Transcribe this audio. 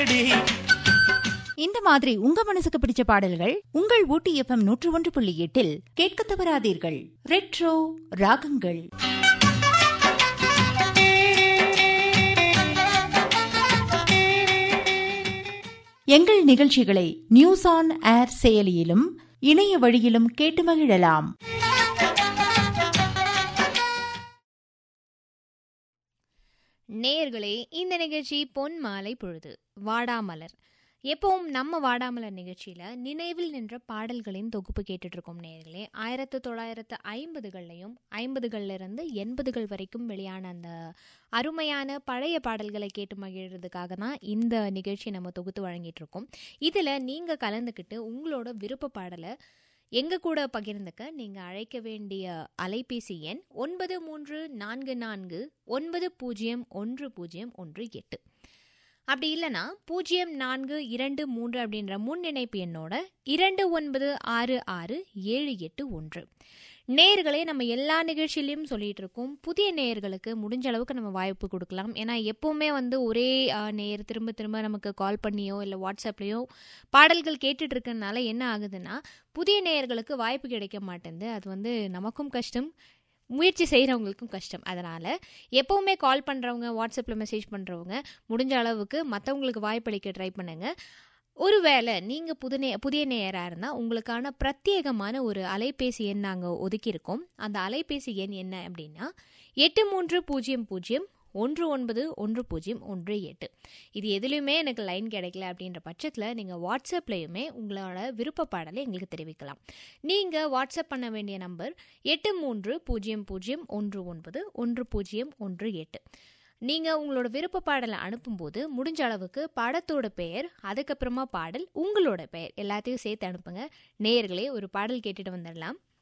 கேளடி இந்த மாதிரி உங்க மனசுக்கு பிடிச்ச பாடல்கள் உங்கள் ஊட்டி எஃப்எம் நூற்று ஒன்று புள்ளி எட்டில் கேட்க தவறாதீர்கள் ரெட்ரோ ராகங்கள் எங்கள் நிகழ்ச்சிகளை நியூஸ் ஆன் ஏர் செயலியிலும் இணைய வழியிலும் கேட்டு மகிழலாம் நேயர்களே இந்த நிகழ்ச்சி பொன் மாலை பொழுது வாடாமலர் எப்பவும் நம்ம வாடாமலர் நிகழ்ச்சியில் நினைவில் நின்ற பாடல்களின் தொகுப்பு கேட்டுட்டு இருக்கோம் நேயர்களே ஆயிரத்து தொள்ளாயிரத்து ஐம்பதுகள்லையும் ஐம்பதுகள்ல இருந்து எண்பதுகள் வரைக்கும் வெளியான அந்த அருமையான பழைய பாடல்களை கேட்டு மகிழ்றதுக்காக தான் இந்த நிகழ்ச்சி நம்ம தொகுத்து வழங்கிட்டு இருக்கோம் இதில் நீங்கள் கலந்துக்கிட்டு உங்களோட விருப்ப பாடலை எங்க கூட பகிர்ந்துக்க நீங்க அழைக்க வேண்டிய அலைபேசி எண் ஒன்பது மூன்று நான்கு நான்கு ஒன்பது பூஜ்ஜியம் ஒன்று பூஜ்ஜியம் ஒன்று எட்டு அப்படி இல்லைன்னா பூஜ்ஜியம் நான்கு இரண்டு மூன்று அப்படின்ற முன்னிணைப்பு எண்ணோட இரண்டு ஒன்பது ஆறு ஆறு ஏழு எட்டு ஒன்று நேயர்களே நம்ம எல்லா நிகழ்ச்சியிலையும் சொல்லிட்டு இருக்கோம் புதிய நேயர்களுக்கு முடிஞ்ச அளவுக்கு நம்ம வாய்ப்பு கொடுக்கலாம் ஏன்னா எப்பவுமே வந்து ஒரே ஆஹ், நேயர் திரும்ப திரும்ப நமக்கு கால் பண்ணியோ இல்லை வாட்ஸ்அப்லேயோ பாடல்கள் கேட்டுட்டு இருக்கறனால என்ன ஆகுதுன்னா புதிய நேயர்களுக்கு வாய்ப்பு கிடைக்க மாட்டேங்குது அது வந்து நமக்கும் கஷ்டம் முயற்சி செய்கிறவங்களுக்கும் கஷ்டம் அதனால் எப்போவுமே கால் பண்ணுறவங்க வாட்ஸ்அப்பில் மெசேஜ் பண்ணுறவங்க முடிஞ்ச அளவுக்கு மற்றவங்களுக்கு வாய்ப்பளிக்க ட்ரை பண்ணுங்கள் ஒருவேளை நீங்கள் புது நே புதிய நேயராக இருந்தால் உங்களுக்கான பிரத்யேகமான ஒரு அலைபேசி எண் நாங்கள் ஒதுக்கியிருக்கோம் அந்த அலைபேசி எண் என்ன அப்படின்னா எட்டு மூன்று பூஜ்ஜியம் பூஜ்ஜியம் ஒன்று ஒன்பது ஒன்று பூஜ்ஜியம் ஒன்று எட்டு இது எதுலேயுமே எனக்கு லைன் கிடைக்கல அப்படின்ற பட்சத்தில் நீங்கள் வாட்ஸ்அப்லேயுமே உங்களோட விருப்ப பாடலை எங்களுக்கு தெரிவிக்கலாம் நீங்கள் வாட்ஸ்அப் பண்ண வேண்டிய நம்பர் எட்டு மூன்று பூஜ்ஜியம் பூஜ்ஜியம் ஒன்று ஒன்பது ஒன்று பூஜ்ஜியம் ஒன்று எட்டு நீங்கள் உங்களோட விருப்ப பாடலை அனுப்பும்போது முடிஞ்ச அளவுக்கு படத்தோட பெயர் அதுக்கப்புறமா பாடல் உங்களோட பெயர் எல்லாத்தையும் சேர்த்து அனுப்புங்க நேயர்களே ஒரு பாடல் கேட்டுட்டு வந்துடலாம்